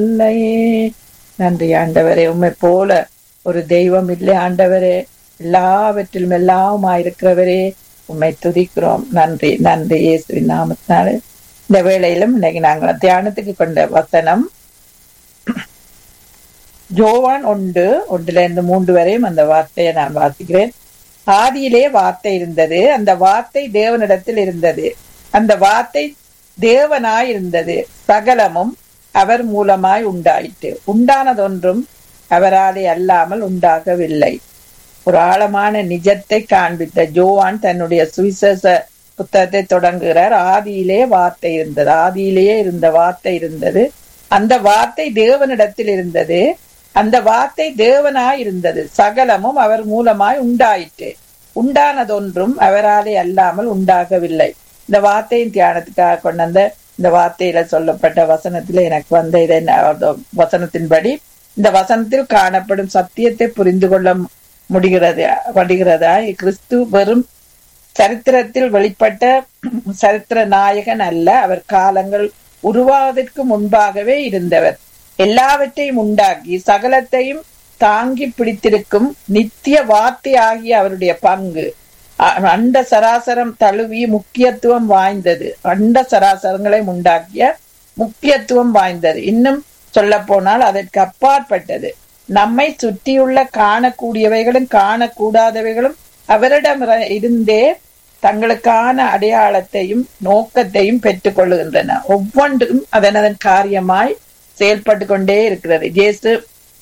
இல்லையே நன்றி ஆண்டவரே உம்மை போல ஒரு தெய்வம் இல்லை ஆண்டவரே எல்லாவற்றிலும் எல்லாமா இருக்கிறவரே உம்மை துதிக்கிறோம் நன்றி நன்றி இயேசுவின் நாமத்தினாலே இந்த வேளையிலும் இன்னைக்கு நாங்கள் தியானத்துக்கு கொண்ட வசனம் ஜோவான் ஒன்று ஒன்றுல இருந்து மூன்று வரையும் அந்த வார்த்தையை நான் வாசிக்கிறேன் ஆதியிலே வார்த்தை இருந்தது அந்த வார்த்தை தேவனிடத்தில் இருந்தது அந்த வார்த்தை தேவனாய் இருந்தது சகலமும் அவர் மூலமாய் உண்டாயிற்று உண்டானதொன்றும் அவராலே அல்லாமல் உண்டாகவில்லை ஒரு ஆழமான நிஜத்தை காண்பித்த ஜோவான் தன்னுடைய சுவிசேஷ புத்தகத்தை தொடங்குகிறார் ஆதியிலே வார்த்தை இருந்தது ஆதியிலேயே இருந்த வார்த்தை இருந்தது அந்த வார்த்தை தேவனிடத்தில் இருந்தது அந்த வார்த்தை தேவனாய் இருந்தது சகலமும் அவர் மூலமாய் உண்டாயிற்று உண்டானதொன்றும் அவராலே அல்லாமல் உண்டாகவில்லை இந்த வார்த்தையின் தியானத்துக்காக கொண்டு வந்த இந்த வார்த்தையில சொல்லப்பட்ட வசனத்துல எனக்கு வந்த இதை வசனத்தின்படி இந்த வசனத்தில் காணப்படும் சத்தியத்தை புரிந்து கொள்ள முடிகிறது முடிகிறதா கிறிஸ்து வெறும் சரித்திரத்தில் வெளிப்பட்ட சரித்திர நாயகன் அல்ல அவர் காலங்கள் உருவாவதற்கு முன்பாகவே இருந்தவர் எல்லாவற்றையும் உண்டாக்கி சகலத்தையும் தாங்கி பிடித்திருக்கும் நித்திய வார்த்தை ஆகிய அவருடைய பங்கு அண்ட சராசரம் தழுவி முக்கியத்துவம் வாய்ந்தது அண்ட சராசரங்களை உண்டாக்கிய முக்கியத்துவம் வாய்ந்தது இன்னும் சொல்ல போனால் அதற்கு அப்பாற்பட்டது நம்மை சுற்றியுள்ள காணக்கூடியவைகளும் காணக்கூடாதவைகளும் அவரிடம் இருந்தே தங்களுக்கான அடையாளத்தையும் நோக்கத்தையும் பெற்றுக் கொள்ளுகின்றன ஒவ்வொன்றும் அதன் அதன் காரியமாய் செயல்பட்டு கொண்டே இருக்கிறது ஜேசு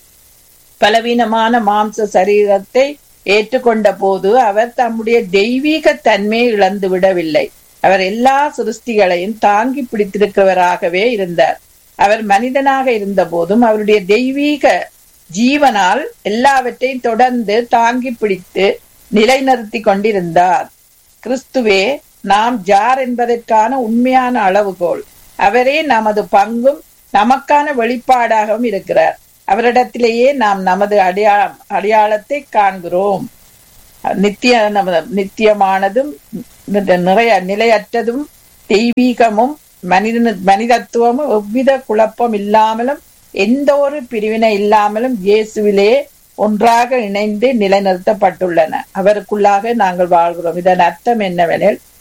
பலவீனமான மாம்ச சரீரத்தை ஏற்றுக்கொண்ட போது அவர் தம்முடைய தெய்வீக தன்மையை இழந்து விடவில்லை அவர் எல்லா சிருஷ்டிகளையும் தாங்கி பிடித்திருக்கிறவராகவே இருந்தார் அவர் மனிதனாக இருந்த போதும் அவருடைய தெய்வீக ஜீவனால் எல்லாவற்றையும் தொடர்ந்து தாங்கி பிடித்து நிலைநிறுத்தி கொண்டிருந்தார் கிறிஸ்துவே நாம் ஜார் என்பதற்கான உண்மையான அளவுகோல் அவரே நமது பங்கும் நமக்கான வெளிப்பாடாகவும் இருக்கிறார் அவரிடத்திலேயே நாம் நமது அடையா அடையாளத்தை காண்கிறோம் நித்திய நித்தியமானதும் நிறைய நிலையற்றதும் தெய்வீகமும் மனித மனிதத்துவமும் எவ்வித குழப்பம் இல்லாமலும் எந்த ஒரு பிரிவினை இல்லாமலும் இயேசுவிலே ஒன்றாக இணைந்து நிலைநிறுத்தப்பட்டுள்ளன அவருக்குள்ளாக நாங்கள் வாழ்கிறோம் இதன் அர்த்தம் என்னவெனில்